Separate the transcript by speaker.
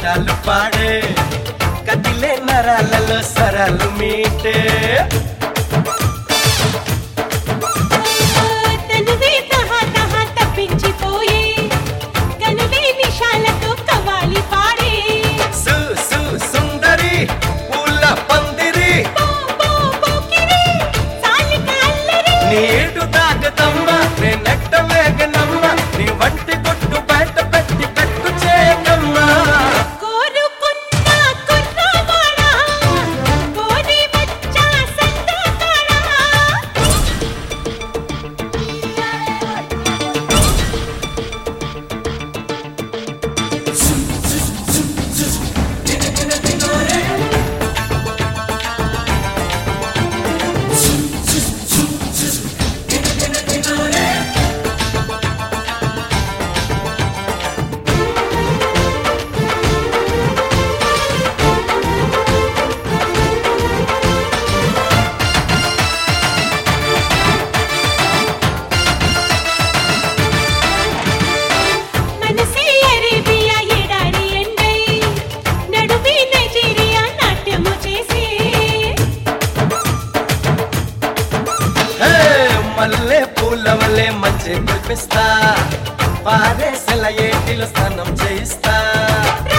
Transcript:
Speaker 1: రాగాలు పాడే కదిలే నరాలలో సరాలు మీటే
Speaker 2: తనువే తహా తహా తప్పించిపోయే కనువే నిషాలతో కవాలి పాడే
Speaker 1: సు సు సుందరి పూల పందిరి
Speaker 2: పో పో పోకిరి సాలిక అల్లరి
Speaker 1: నీడు తాగదమ్మా నేనెట్ట వేగనమ్మా నీ వంటి కొట్టు బయట పెట్టి పెట్టు చేయకమ్మా
Speaker 2: కోరుకున్న కుర్రవాడా కోరి వచ్చా సందకాడా మనసే అరేబియా ఎడారి ఎండై నడుమి నైజీరియా నాట్యము చేసే
Speaker 1: హే, మల్లె పూల వల్లే మంచి కుల్పిస్తా పారేసల ఏటిలో స్నానం చేయిస్తా